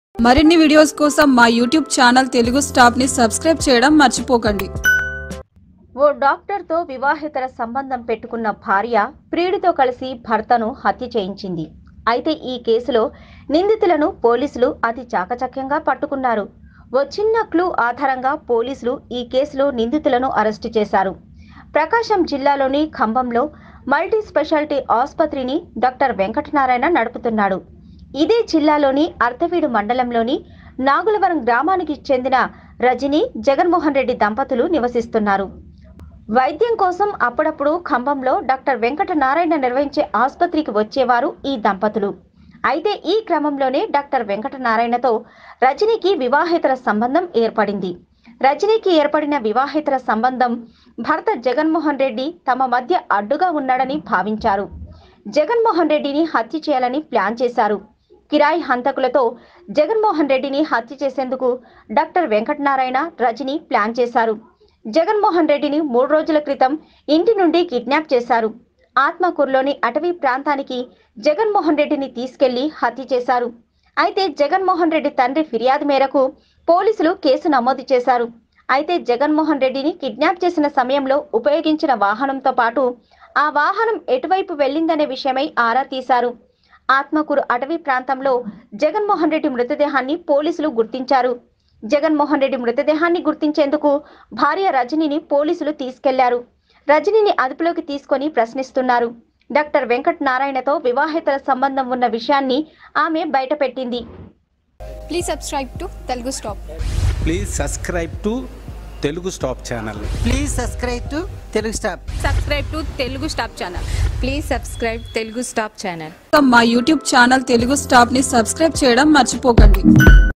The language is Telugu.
మరిన్ని వీడియోస్ కోసం మా యూట్యూబ్ ఛానల్ తెలుగు స్టాప్ ని సబ్స్క్రైబ్ చేయడం మర్చిపోకండి ఓ డాక్టర్తో వివాహేతర సంబంధం పెట్టుకున్న భార్య ప్రియుడితో కలిసి భర్తను హత్య చేయించింది అయితే ఈ కేసులో నిందితులను పోలీసులు అతి చాకచక్యంగా పట్టుకున్నారు ఓ చిన్న క్లూ ఆధారంగా పోలీసులు ఈ కేసులో నిందితులను అరెస్టు చేశారు ప్రకాశం జిల్లాలోని ఖమ్మంలో మల్టీ స్పెషాలిటీ ఆసుపత్రిని డాక్టర్ వెంకటనారాయణ నడుపుతున్నాడు ఇదే జిల్లాలోని అర్ధవీడు మండలంలోని నాగులవరం గ్రామానికి చెందిన రజని జగన్మోహన్ రెడ్డి దంపతులు నివసిస్తున్నారు వైద్యం కోసం అప్పుడప్పుడు ఖమ్మంలో డాక్టర్ వెంకట నారాయణ నిర్వహించే ఆసుపత్రికి వచ్చేవారు ఈ దంపతులు అయితే ఈ క్రమంలోనే డాక్టర్ వెంకట నారాయణతో రజనీకి వివాహేతర సంబంధం ఏర్పడింది రజనీకి ఏర్పడిన వివాహేతర సంబంధం భర్త జగన్మోహన్ రెడ్డి తమ మధ్య అడ్డుగా ఉన్నాడని భావించారు జగన్మోహన్ రెడ్డిని హత్య చేయాలని ప్లాన్ చేశారు కిరాయి హంతకులతో జగన్మోహన్ రెడ్డిని హత్య చేసేందుకు డాక్టర్ వెంకటనారాయణ రజని ప్లాన్ చేశారు జగన్మోహన్ రెడ్డిని మూడు రోజుల క్రితం ఇంటి నుండి కిడ్నాప్ చేశారు ఆత్మకూరులోని అటవీ ప్రాంతానికి జగన్మోహన్ రెడ్డిని తీసుకెళ్లి హత్య చేశారు అయితే జగన్మోహన్ రెడ్డి తండ్రి ఫిర్యాదు మేరకు పోలీసులు కేసు నమోదు చేశారు అయితే జగన్మోహన్ రెడ్డిని కిడ్నాప్ చేసిన సమయంలో ఉపయోగించిన వాహనంతో పాటు ఆ వాహనం ఎటువైపు వెళ్ళిందనే విషయమై ఆరా తీశారు ఆత్మకూరు అటవీ ప్రాంతంలో జగన్మోహన్ రెడ్డి మృతదేహాన్ని పోలీసులు గుర్తించారు జగన్మోహన్ రెడ్డి మృతదేహాన్ని గుర్తించేందుకు భార్య రజనిని పోలీసులు తీసుకెళ్లారు రజనిని అదుపులోకి తీసుకొని ప్రశ్నిస్తున్నారు డాక్టర్ వెంకట్ నారాయణతో వివాహేతర సంబంధం ఉన్న విషయాన్ని ఆమె బయటపెట్టింది please subscribe to Telugu stop please subscribe to Telugu stop channel please subscribe to Telugu stop subscribe to Telugu stop channel please subscribe Telugu stop channel మా యూట్యూబ్ ఛానల్ తెలుగు స్టాప్ ని సబ్స్క్రైబ్ చేయడం మర్చిపోకండి